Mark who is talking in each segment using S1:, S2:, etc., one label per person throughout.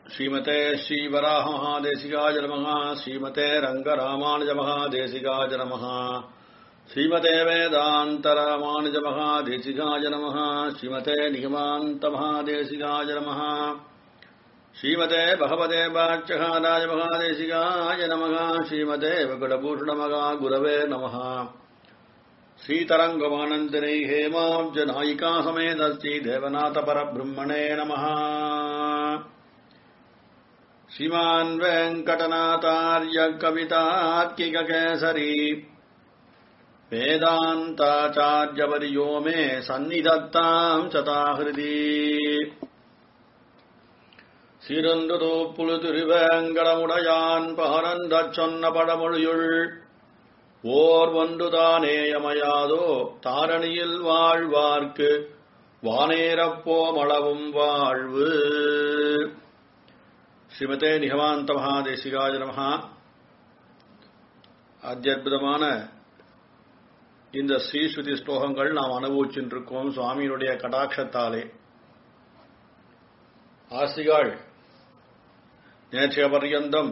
S1: ஸ்ரீமதே ஸ்ரீவராக மகாதேசிகாஜ நமः ஸ்ரீமதே ரங்கராமானுஜ மகாதேசிகாஜ நமः ஸ்ரீமதே வேதாந்தராமானுஜ மகாதேசிகாஜ நமः ஸ்ரீமதே நிகமாந்த மகாதேசிகாஜ நமः ஸ்ரீமதே பகவதே பாட்சகாராய மகாதேசிகாய நமः ஸ்ரீமதே வெங்கடபூஷணமகா குரவே நமः श्रीतरङ्गमानन्दिनै हेमाब्जनायिका समेत श्रीदेवनाथपरब्रह्मणे नमः श्रीमान् वेङ्कटनाथार्य कवितात्किककेसरी वेदान्ताचार्यवर्यो मे सन्निधत्ताम् चताहृदि சிறந்ததோ புழுதிருவேங்கடமுடையான் பகரந்தச் சொன்ன படமொழியுள் ஓர் ஒன்றுதானேயமையாதோ தாரணியில் வாழ்வார்க்கு வானேரப்போமளவும் வாழ்வு ஸ்ரீமதே நிகமாந்த மகாதேசிகாஜ நமஹா அத்தியுதமான இந்த ஸ்ரீஸ்ருதி ஸ்லோகங்கள் நாம் அனுபவிச்சுருக்கோம் சுவாமியினுடைய கடாட்சத்தாலே ஆசிகாள் நேற்றைய பர்யந்தம்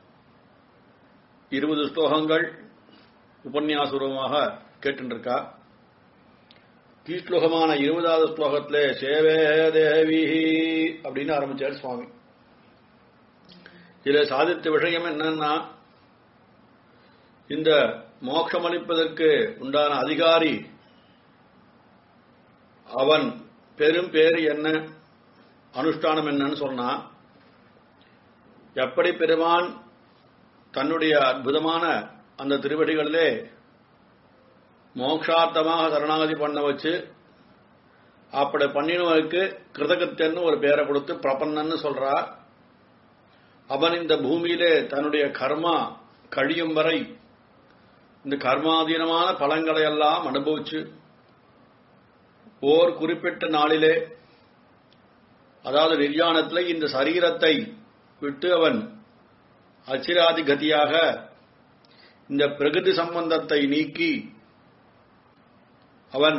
S1: இருபது ஸ்லோகங்கள் உபன்யாசூரமாக கேட்டுருக்கா கீழ்ஸ்லோகமான இருபதாவது ஸ்லோகத்திலே சேவே தேவி அப்படின்னு ஆரம்பிச்சார் சுவாமி இதுல சாதித்த விஷயம் என்னன்னா இந்த மோட்சம் அளிப்பதற்கு உண்டான அதிகாரி அவன் பெரும் பேரு என்ன அனுஷ்டானம் என்னன்னு சொன்னா எப்படி பெருமான் தன்னுடைய அற்புதமான அந்த திருவடிகளிலே மோக்ஷார்த்தமாக சரணாகதி பண்ண வச்சு அப்படி பண்ணினவனுக்கு கிருதகத்தன்னு ஒரு பேரை கொடுத்து பிரபன்னன்னு சொல்றா அவன் இந்த பூமியிலே தன்னுடைய கர்மா கழியும் வரை இந்த கர்மாதீனமான பலங்களை எல்லாம் அனுபவிச்சு ஓர் குறிப்பிட்ட நாளிலே அதாவது நிர்யாணத்தில் இந்த சரீரத்தை விட்டு அவன் அச்சிராதி கதியாக இந்த பிரகிருதி சம்பந்தத்தை நீக்கி அவன்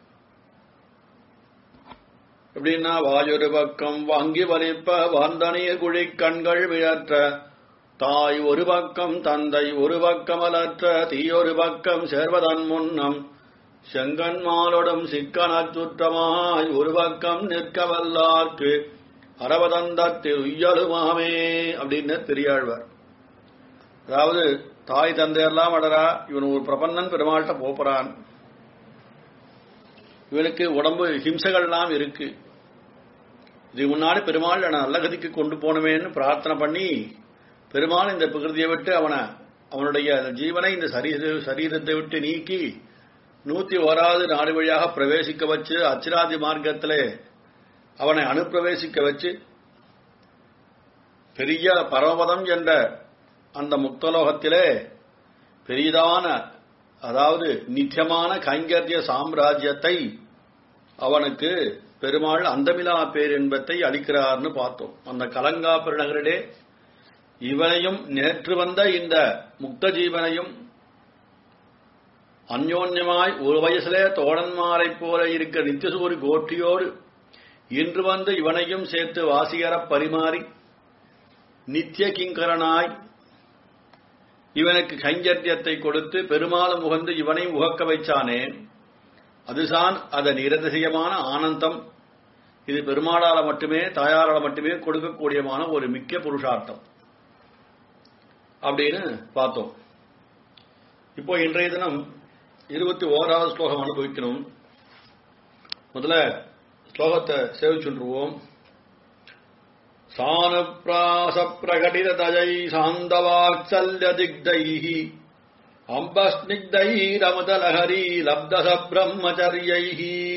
S1: எப்படின்னா வாயொரு பக்கம் வாங்கி வலிப்ப வாந்தனிய குழி கண்கள் விழற்ற தாய் ஒரு பக்கம் தந்தை ஒரு பக்கம் அலற்ற தீயொரு பக்கம் சேர்வதன் முன்னம் செங்கன்மாலோடும் சிக்கனச் சுற்றமாய் ஒரு பக்கம் நிற்க வல்லார்க்கு அரவதந்தத்தில் உய்யலுமாமே அப்படின்னு பெரியாழ்வார் அதாவது தாய் தந்தையெல்லாம் அடரா இவன் ஒரு பிரபன்னன் பெருமாள்கிட்ட போறான் இவனுக்கு உடம்பு ஹிம்சைகள்லாம் இருக்கு இது முன்னாடி பெருமாள் நல்ல கதிக்கு கொண்டு போனவேன்னு பிரார்த்தனை பண்ணி பெருமாள் இந்த பிரகிருதியை விட்டு அவனை அவனுடைய ஜீவனை இந்த சரீர சரீரத்தை விட்டு நீக்கி நூத்தி ஓராவது நாடு வழியாக பிரவேசிக்க வச்சு அச்சிராதி மார்க்கத்திலே அவனை அனுப்பிரவேசிக்க வச்சு பெரிய பரமபதம் என்ற அந்த முக்தலோகத்திலே பெரிதான அதாவது நித்தியமான கைங்கரிய சாம்ராஜ்யத்தை அவனுக்கு பெருமாள் அந்தமிலா பேரின்பத்தை அளிக்கிறார்னு பார்த்தோம் அந்த கலங்கா பெருநகரிலே இவனையும் நேற்று வந்த இந்த முக்த ஜீவனையும் அந்யோன்யமாய் ஒரு வயசுலே தோழன்மாரை போல இருக்க நித்தியசூரி கோட்டியோடு இன்று வந்து இவனையும் சேர்த்து வாசிகர பரிமாறி நித்திய கிங்கரனாய் இவனுக்கு கைங்கரியத்தை கொடுத்து பெருமாளும் உகந்து இவனையும் உகக்க வைச்சானே அதுதான் அதன் நிரதிசயமான ஆனந்தம் இது பெருமாளால மட்டுமே தாயாரால மட்டுமே கொடுக்கக்கூடியமான ஒரு மிக்க புருஷார்த்தம் அப்படின்னு பார்த்தோம் இப்போ இன்றைய தினம் இருபத்தி ஓராவது ஸ்லோகம் அனுபவிக்கணும் முதல்ல ஸ்லோகத்தை சேவிச்சுருவோம் सानुप्रासप्रकटिततजै सान्दवात्सल्यदिग्धैः अम्बस्निग्धैरमदलहरी लब्धसब्रह्मचर्यैः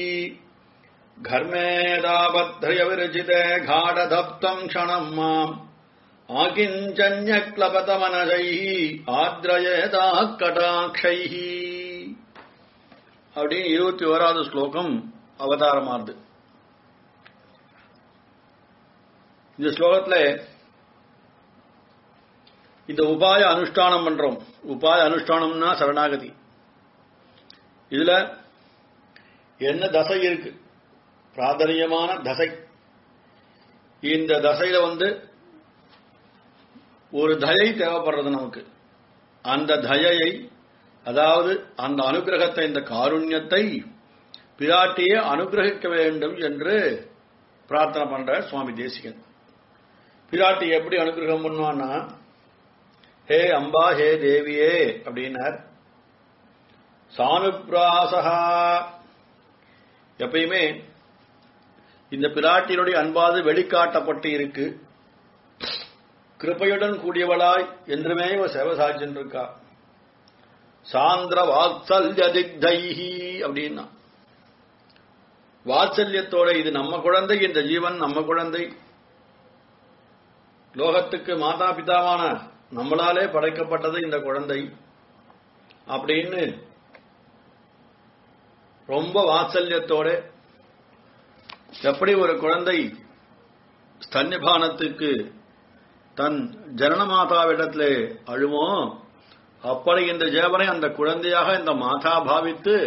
S1: घर्मेदाबद्धयविरचिते घाटधप्तम् क्षणम् माम् ஆகிஞ்சன்யக்லபதமனசைஹி ஆத்ரயேதா கடாட்சைஹி அப்படின்னு இருபத்தி ஓராவது ஸ்லோகம் அவதாரமாறுது இந்த ஸ்லோகத்துல இந்த உபாய அனுஷ்டானம் பண்றோம் உபாய அனுஷ்டானம்னா சரணாகதி இதுல என்ன தசை இருக்கு பிராதனியமான தசை இந்த தசையில வந்து ஒரு தயை தேவைப்படுறது நமக்கு அந்த தயையை அதாவது அந்த அனுகிரகத்தை இந்த காருண்யத்தை பிராட்டியே அனுகிரகிக்க வேண்டும் என்று பிரார்த்தனை பண்ற சுவாமி தேசிகன் பிராட்டி எப்படி அனுகிரகம் பண்ணுவான்னா ஹே அம்பா ஹே தேவியே அப்படின்னார் சானுப்ராசகா எப்பயுமே இந்த பிராட்டியினுடைய அன்பாது வெளிக்காட்டப்பட்டு இருக்கு கிருபையுடன் கூடியவளாய் என்றுமே இவ சேவசாஜன் இருக்கா சாந்திர வாத்சல்ய திக்தைஹி அப்படின்னா வாத்சல்யத்தோட இது நம்ம குழந்தை இந்த ஜீவன் நம்ம குழந்தை லோகத்துக்கு மாதா பிதாவான நம்மளாலே படைக்கப்பட்டது இந்த குழந்தை அப்படின்னு ரொம்ப வாத்சல்யத்தோட எப்படி ஒரு குழந்தை ஸ்தன்யபானத்துக்கு தன் ஜனனமாதாவிடத்திலே அழுமோ அப்படி இந்த ஜேவனை அந்த குழந்தையாக இந்த மாதா பாவித்து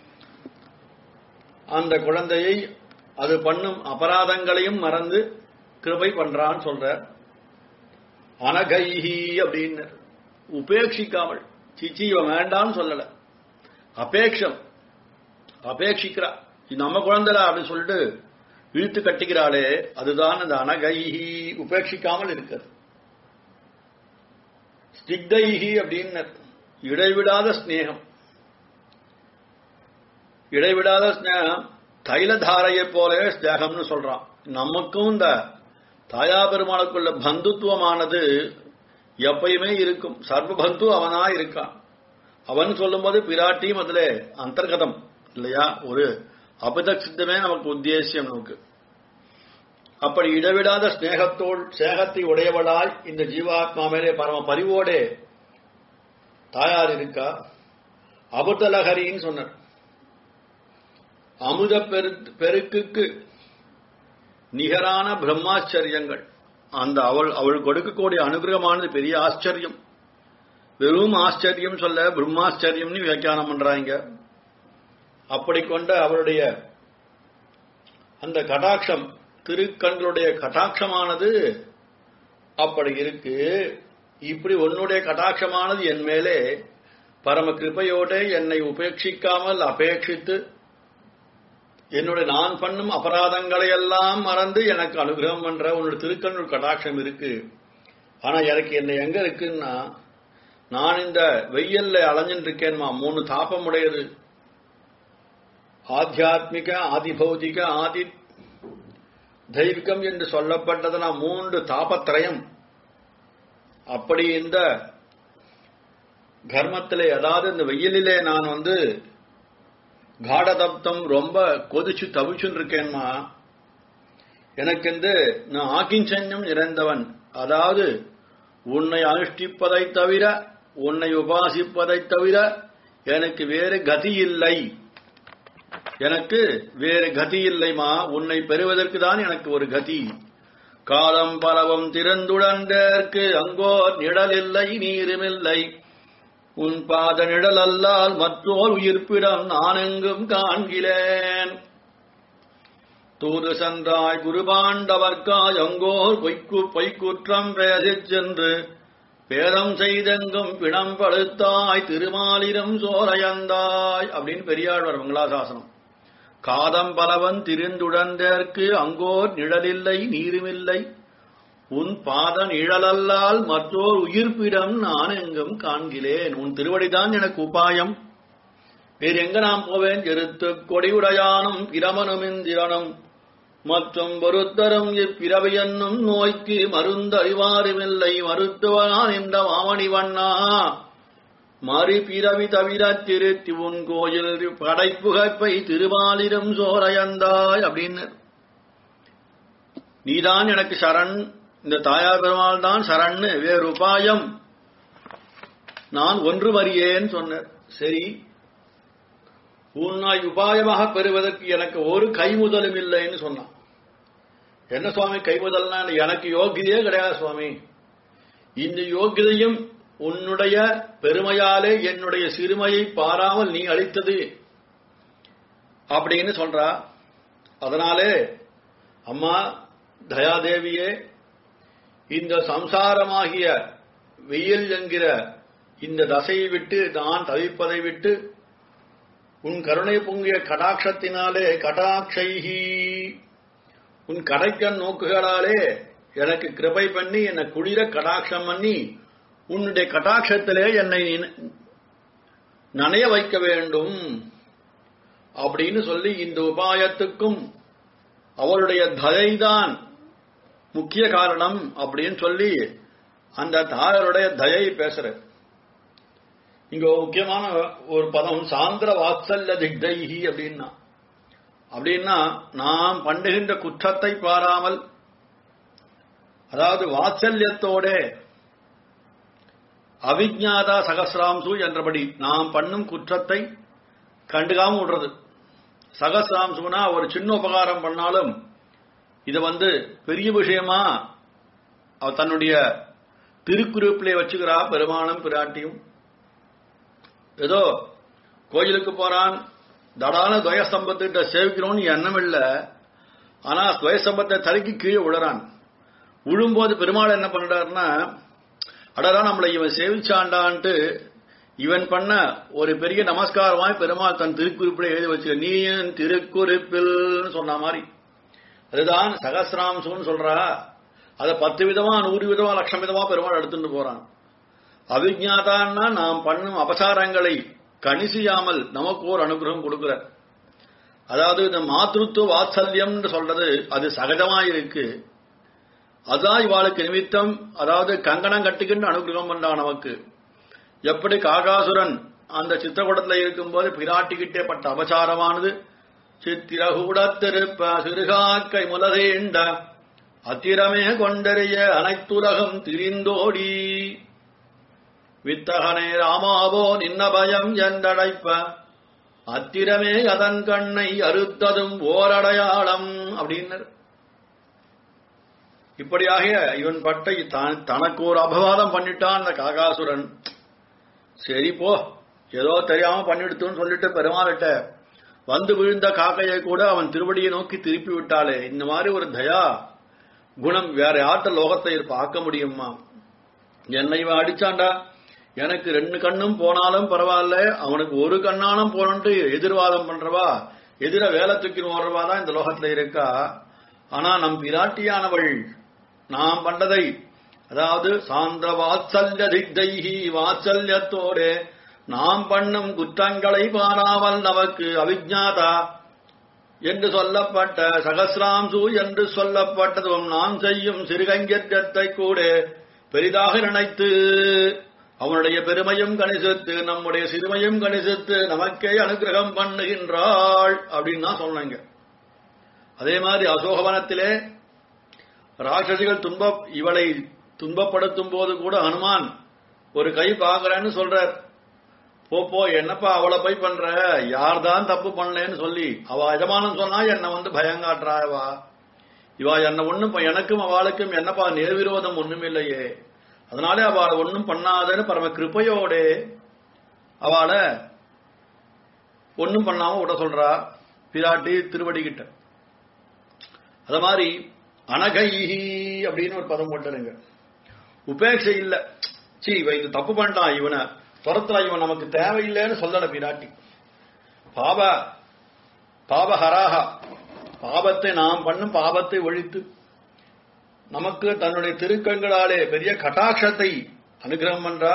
S1: அந்த குழந்தையை அது பண்ணும் அபராதங்களையும் மறந்து கிருபை பண்றான்னு சொல்ற அனகைஹி அப்படின்னு உபேட்சிக்காமல் சிச்சி இவன் வேண்டான்னு சொல்லல அபேக்ஷம் அபேட்சிக்கிறா இது நம்ம குழந்தைடா அப்படின்னு சொல்லிட்டு இழுத்து கட்டிக்கிறாளே அதுதான் அந்த அனகைஹி உபேட்சிக்காமல் இருக்கிறது ஸ்னிக்தைஹி அப்படின்னு இடைவிடாத ஸ்நேகம் இடைவிடாத ஸ்நேகம் தைலதாரையை போல ஸ்நேகம்னு சொல்றான் நமக்கும் இந்த தாயா பெருமாளுக்குள்ள பந்துத்துவமானது எப்பயுமே இருக்கும் சர்வபந்து அவனா இருக்கான் அவன் சொல்லும்போது பிராட்டியும் அதுல அந்தர்கதம் இல்லையா ஒரு அபிதக் சித்தமே நமக்கு உத்தேசியம் நமக்கு அப்படி இடைவிடாத ஸ்நேகத்தோடு சேகத்தை உடையவளாய் இந்த ஜீவாத்மா மேலே பரம பரிவோடே தாயார் இருக்கா அபுதலஹரின்னு சொன்னார் அமுத பெரு பெருக்குக்கு நிகரான பிரம்மாச்சரியங்கள் அந்த அவள் அவள் கொடுக்கக்கூடிய அனுகிரகமானது பெரிய ஆச்சரியம் வெறும் ஆச்சரியம் சொல்ல பிரம்மாச்சரியம்னு வியாக்கியானம் பண்றாங்க அப்படி கொண்ட அவளுடைய அந்த கடாட்சம் திருக்கண்களுடைய கட்டாட்சமானது அப்படி இருக்கு இப்படி உன்னுடைய கட்டாட்சமானது என் மேலே பரம கிருபையோட என்னை உபேட்சிக்காமல் அபேட்சித்து என்னுடைய நான் பண்ணும் அபராதங்களை எல்லாம் மறந்து எனக்கு அனுகிரகம் பண்ற உன்னோட திருக்கண்ணூர் கடாட்சம் இருக்கு ஆனா எனக்கு என்ன எங்க இருக்குன்னா நான் இந்த வெயில்ல அலைஞ்சிட்டு இருக்கேன்மா மூணு தாபம் உடையது ஆத்தியாத்மிக ஆதிபௌதிக ஆதி தெய்வீகம் என்று சொல்லப்பட்டதுனா மூன்று தாபத்திரயம் அப்படி இந்த கர்மத்திலே அதாவது இந்த வெயிலிலே நான் வந்து காடதப்தம் ரொம்ப கொதிச்சு தவிச்சுன்னு இருக்கேன்மா எனக்கு வந்து நான் ஆக்கிஞ்சன்யம் நிறைந்தவன் அதாவது உன்னை அனுஷ்டிப்பதை தவிர உன்னை உபாசிப்பதை தவிர எனக்கு வேறு கதி இல்லை எனக்கு வேறு கதி இல்லைமா உன்னை பெறுவதற்கு தான் எனக்கு ஒரு கதி காலம் பலவும் திறந்துடந்தேற்கு அங்கோ நிழலில்லை நீருமில்லை உன் பாத நிழல் அல்லால் மற்றோர் உயிர்ப்பிடம் நான் எங்கும் காண்கிறேன் தூது சென்றாய் குருபாண்டவர்க்காய் அங்கோர் பொய்க்கு பொய்க்குற்றம் பேசிச் சென்று பேரம் செய்தெங்கும் பிணம் படுத்தாய் திருமாலிரம் சோரையந்தாய் அப்படின்னு பெரியாழ்வார் மங்களாசாசனம் காதம் பலவன் திரிந்துடந்தேற்கு அங்கோர் நிழலில்லை நீருமில்லை உன் பாத நிழலல்லால் மற்றோர் உயிர்ப்பிடம் நான் எங்கும் காண்கிறேன் உன் திருவடிதான் எனக்கு உபாயம் வேறு எங்க நான் போவேன் எருத்து கொடியுடையானும் பிரமனுமிந்திரனும் மற்றும் பொருத்தரும் இப்பிறவி என்னும் நோய்க்கு மருந்தறிவாருமில்லை மருத்துவனான் இந்த மாமணி வண்ணா மறு பிறவி தவிர திருத்தி உன் கோயில் படைப்புகப்பை திருமாலிடம் சோரையந்தாய் அப்படின்னு நீதான் எனக்கு சரண் இந்த தாயார் பெருமாள் தான் சரண்னு வேறு உபாயம் நான் ஒன்று வரியேன்னு சொன்ன சரி உன்னை உபாயமாக பெறுவதற்கு எனக்கு ஒரு கைமுதலும் இல்லைன்னு சொன்னான் என்ன சுவாமி கைமுதல்னா எனக்கு யோகியதே கிடையாது சுவாமி இந்த யோகியதையும் உன்னுடைய பெருமையாலே என்னுடைய சிறுமையை பாராமல் நீ அளித்தது அப்படின்னு சொல்றா அதனாலே அம்மா தயாதேவியே இந்த சம்சாரமாகிய வெயில் என்கிற இந்த தசையை விட்டு நான் தவிப்பதை விட்டு உன் கருணை பொங்கிய கடாட்சத்தினாலே கடாட்சைஹி உன் கடைக்கண் நோக்குகளாலே எனக்கு கிருபை பண்ணி என்னை குளிர கடாட்சம் பண்ணி உன்னுடைய கடாட்சத்திலே என்னை நின- நனைய வைக்க வேண்டும் அப்படின்னு சொல்லி இந்த உபாயத்துக்கும் அவளுடைய தயைதான் முக்கிய காரணம் அப்படின்னு சொல்லி அந்த தாயாருடைய தயை பேசுற இங்க ஒரு முக்கியமான ஒரு பதம் சாந்திர வாத்சல்ய திக்தைஹி அப்படின்னா அப்படின்னா நாம் பண்ணுகின்ற குற்றத்தை பாராமல் அதாவது வாத்சல்யத்தோட அவிஜாதா சகசிராம்சு என்றபடி நாம் பண்ணும் குற்றத்தை கண்டுக்காம விடுறது சகசிராம்சுனா ஒரு சின்ன உபகாரம் பண்ணாலும் இது வந்து பெரிய விஷயமா அவ தன்னுடைய திருக்குறிப்பிலே வச்சுக்கிறா பெருமானும் பிராட்டியும் ஏதோ கோயிலுக்கு போறான் தடான துவயஸ்தம்பத்திட்ட சேவிக்கணும்னு எண்ணம் இல்ல ஆனா துவயஸ்தம்பத்தை தலைக்கு கீழே விழுறான் விழும்போது பெருமாள் என்ன பண்றாருன்னா அடடா நம்மளை இவன் சேவிச்சாண்டான்ட்டு இவன் பண்ண ஒரு பெரிய நமஸ்காரமாய் பெருமாள் தன் திருக்குறிப்பில் எழுதி வச்சு நீ என் திருக்குறிப்பில் சொன்ன மாதிரி அதுதான் சகசிராம்சம்னு சொல்றா அதை பத்து விதமா நூறு விதமா லட்சம் விதமா பெருமாள் எடுத்துட்டு போறான் அவிஜாதான்னா நாம் பண்ணும் அபசாரங்களை கணிசியாமல் நமக்கு ஒரு அனுகிரகம் கொடுக்கிற அதாவது இந்த மாத்ருத்துவ வாத்சல்யம் சொல்றது அது சகஜமா இருக்கு அதான் இவாளுக்கு நிமித்தம் அதாவது கங்கணம் கட்டுக்கின்ற அனுகிரகம் பண்றான் நமக்கு எப்படி காகாசுரன் அந்த சித்திரக்கூடத்துல இருக்கும்போது பிராட்டிக்கிட்டே பட்ட அபசாரமானது சித்திரகூடத்திருப்ப சிறுகாக்கை முலதேண்ட அத்திரமே கொண்டறிய அனைத்துலகம் திரிந்தோடி வித்தகனே ராமாவோ நின்ன பயம் என்றடைப்ப அத்திரமே அதன் கண்ணை அறுத்ததும் ஓரடையாளம் அப்படின்னர் இப்படியாக இவன் பட்டை தான் தனக்கு ஒரு அபவாதம் பண்ணிட்டான் அந்த காகாசுரன் சரி போ ஏதோ தெரியாம பண்ணிடுத்துன்னு சொல்லிட்டு பெருமாள்கிட்ட வந்து விழுந்த காக்கையை கூட அவன் திருவடியை நோக்கி திருப்பி விட்டாளே இந்த மாதிரி ஒரு தயா குணம் வேற யார்கிட்ட லோகத்தை பார்க்க முடியுமா என்னை இவன் அடிச்சான்டா எனக்கு ரெண்டு கண்ணும் போனாலும் பரவாயில்ல அவனுக்கு ஒரு கண்ணானும் போனன்ட்டு எதிர்வாதம் பண்றவா எதிர வேலை தூக்கி ஓடுறவா தான் இந்த லோகத்துல இருக்கா ஆனா நம் பிராட்டியானவள் நாம் பண்டதை அதாவது சாந்த வாத்சல்ய திக்தைஹி வாத்சல்யத்தோடு நாம் பண்ணும் குற்றங்களை பாராமல் நமக்கு அவிஜாதா என்று சொல்லப்பட்ட சகசிராம்சு என்று சொல்லப்பட்டதும் நாம் செய்யும் சிறுகங்கத்தை கூட பெரிதாக நினைத்து அவனுடைய பெருமையும் கணிசித்து நம்முடைய சிறுமையும் கணிசித்து நமக்கே அனுகிரகம் பண்ணுகின்றாள் அப்படின்னு தான் சொன்னாங்க அதே மாதிரி அசோகவனத்திலே ராட்சசிகள் துன்ப இவளை துன்பப்படுத்தும் போது கூட ஹனுமான் ஒரு கை பாக்குறேன்னு சொல்றார் போ போ என்னப்பா அவளை போய் பண்ற யார் தான் தப்பு பண்ணலன்னு சொல்லி அவ எஜமானம் சொன்னா என்ன வந்து பயங்காட்டுறா இவா இவா என்ன ஒண்ணும் ப- எனக்கும் அவளுக்கும் என்னப்பா நேர்விரோதம் ஒண்ணும் இல்லையே அதனாலே அவளை ஒண்ணும் பண்ணாதன்னு பரம கிருப்பையோட அவளை ஒண்ணும் பண்ணாம விட சொல்றா பிராட்டி திருவடி கிட்ட அத மாதிரி அனகைஹி அப்படின்னு ஒரு பதம் போட்டுருங்க உபேட்சை இல்ல சீ இவன் இது தப்பு பண்ணிட்டான் இவனை துரத்துல இவன் நமக்கு தேவையில்லைன்னு சொல்லல பிராட்டி பாப பாபஹராகா பாபத்தை நாம் பண்ணும் பாபத்தை ஒழித்து நமக்கு தன்னுடைய திருக்கண்களாலே பெரிய கட்டாட்சத்தை அனுகிரகம் பண்றா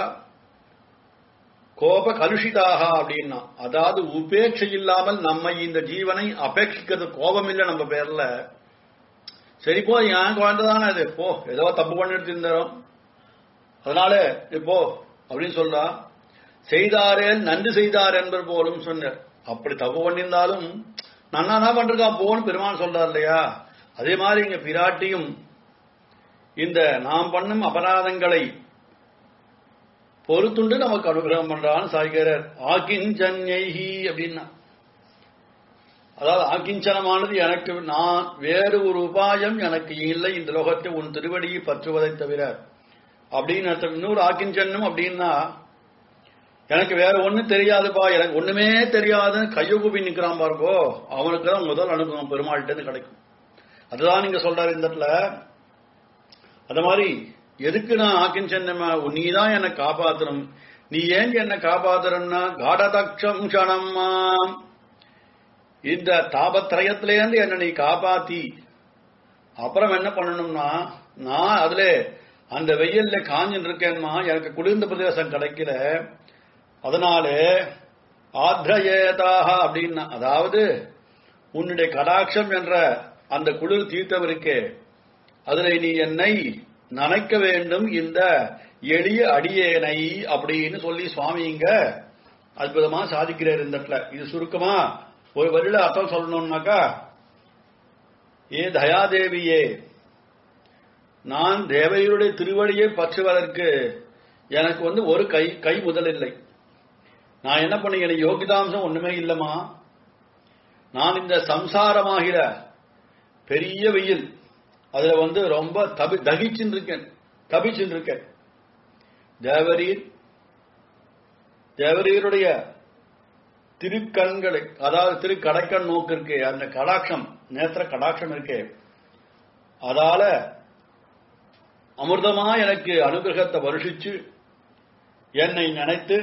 S1: கோப கலுஷிதாக அப்படின்னா அதாவது உபேட்சை இல்லாமல் நம்ம இந்த ஜீவனை அபேட்சிக்கிறது கோபம் இல்லை நம்ம பேர்ல சரி போ என் குழந்தை தானே அது போ ஏதோ தப்பு பண்ணிட்டு இருந்தோம் அதனால இப்போ அப்படின்னு சொல்றா செய்தாரே நன்றி செய்தார் என்பர் போலும் சொன்னார் அப்படி தப்பு பண்ணியிருந்தாலும் நன்னா தான் பண்றான் போன்னு பெருமான் சொல்றார் இல்லையா அதே மாதிரி இங்க பிராட்டியும் இந்த நாம் பண்ணும் அபராதங்களை பொறுத்துண்டு நமக்கு அனுகிரகம் பண்றான்னு சாய்கிறார் ஆக்கிஞ்சன்யைஹி அப்படின்னா அதாவது ஆக்கிஞ்சனமானது எனக்கு நான் வேறு ஒரு உபாயம் எனக்கு இல்லை இந்த லோகத்தை உன் திருவடியை பற்றுவதை தவிர அப்படின்னு அர்த்தம். இன்னொரு ஆக்கிஞ்சன்னம் அப்படின்னா எனக்கு வேற ஒண்ணும் தெரியாதுப்பா எனக்கு ஒண்ணுமே தெரியாதுன்னு கையொகுப்பி நிக்கிறான் பாருங்கோ அவனுக்கு தான் முதல் அனுபவம் பெருமாள்கிட்ட இருந்து கிடைக்கும் அதுதான் நீங்க சொல்றாரு இந்த இடத்துல அது மாதிரி எதுக்கு நான் ஆக்கின் சென்னம்மா நீ தான் என்னை காப்பாத்தணும் நீ ஏன் என்னை காப்பாத்துறன்னா காடதக்ஷம் க்ஷணம்மா இந்த தாபத்திரயத்திலேருந்து என்ன நீ காப்பாத்தி அப்புறம் என்ன பண்ணணும்னா நான் அதுல அந்த வெயில்ல காஞ்சின்னு இருக்கேன்மா எனக்கு குளிர்ந்த பிரதேசம் கிடைக்கல அதனால ஆத்ரயேதாக அப்படின்னா அதாவது உன்னுடைய கடாட்சம் என்ற அந்த குளிர் தீர்த்தவருக்கே அதுல நீ என்னை நனைக்க வேண்டும் இந்த எளிய அடியேனை அப்படின்னு சொல்லி சுவாமி இங்க அற்புதமா சாதிக்கிறார் இந்த இடத்துல இது சுருக்கமா ஒரு வரியில அர்த்தம் சொல்லணும்னாக்கா ஏ தயாதேவியே நான் தேவையருடைய திருவடியை பற்றுவதற்கு எனக்கு வந்து ஒரு கை கை முதல் இல்லை நான் என்ன பண்ணி எனக்கு யோகிதாம்சம் ஒண்ணுமே இல்லம்மா நான் இந்த சம்சாரமாகிற பெரிய வெயில் அதுல வந்து ரொம்ப தபி தகிச்சுன்னு இருக்கேன் தபிச்சுன்னு இருக்கேன் தேவரீர் தேவரீருடைய திருக்கண்களை அதாவது திருக்கடைக்கண் நோக்கு இருக்கே அந்த கடாட்சம் நேத்திர கடாட்சம் இருக்கே அதால அமிர்தமா எனக்கு அனுகிரகத்தை வருஷிச்சு என்னை நினைத்து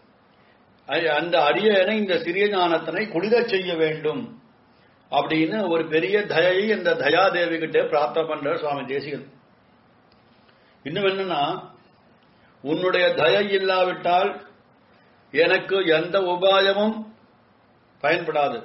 S1: அ- அந்த அரியணை இந்த சிறிய ஞானத்தினை குளிரச் செய்ய வேண்டும் அப்படின்னு ஒரு பெரிய தயையை இந்த தயாதேவி கிட்ட பிரார்த்தனை பண்ற சுவாமி தேசிகன் இன்னும் என்னன்னா உன்னுடைய தயை இல்லாவிட்டால் எனக்கு எந்த உபாயமும் பயன்படாது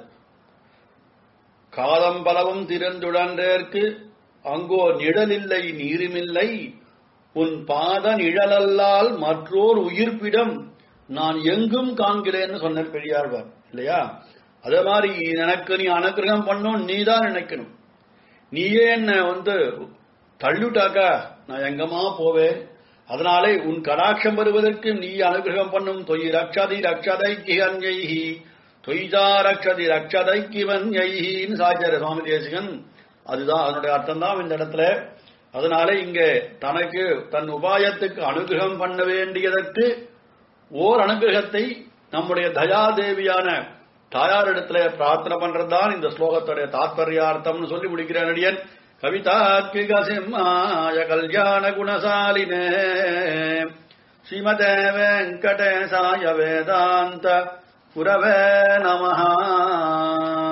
S1: காலம் பலவும் திறந்துடன்றேற்கு அங்கோ நிழலில்லை நீருமில்லை உன் பாத நிழலல்லால் மற்றோர் உயிர்ப்பிடம் நான் எங்கும் காண்கிறேன்னு சொன்ன பெரியாழ்வார் இல்லையா அதே மாதிரி எனக்கு நீ அனுகிரகம் பண்ணும் நீ தான் நினைக்கணும் நீயே என்ன வந்து தள்ளுட்டாக்கா நான் எங்கம்மா போவேன் அதனாலே உன் கடாட்சம் வருவதற்கு நீ அனுகிரகம் பண்ணும் தொய் ரக்ஷதி ரக்ஷதை கிஹன்யைஹி தொய்தா ரக்ஷதி ரக்ஷதை கிவன்யைஹின்னு சாச்சார சுவாமி தேசிகன் அதுதான் அதனுடைய அர்த்தம் தான் இந்த இடத்துல அதனால இங்க தனக்கு தன் உபாயத்துக்கு அனுகிரகம் பண்ண வேண்டியதற்கு ஓர் அனுகிரகத்தை நம்முடைய தயாதேவியான தாயாரிடத்துல பிரார்த்தனை பண்றதுதான் இந்த ஸ்லோகத்துடைய தாத்பர்யார்த்தம்னு சொல்லி முடிக்கிறேன் அடியன் கவிதாத்மிக சிம்மாய கல்யாண குணசாலினே ஸ்ரீமதே வெங்கடேசாய வேதாந்த குரவே நமஹா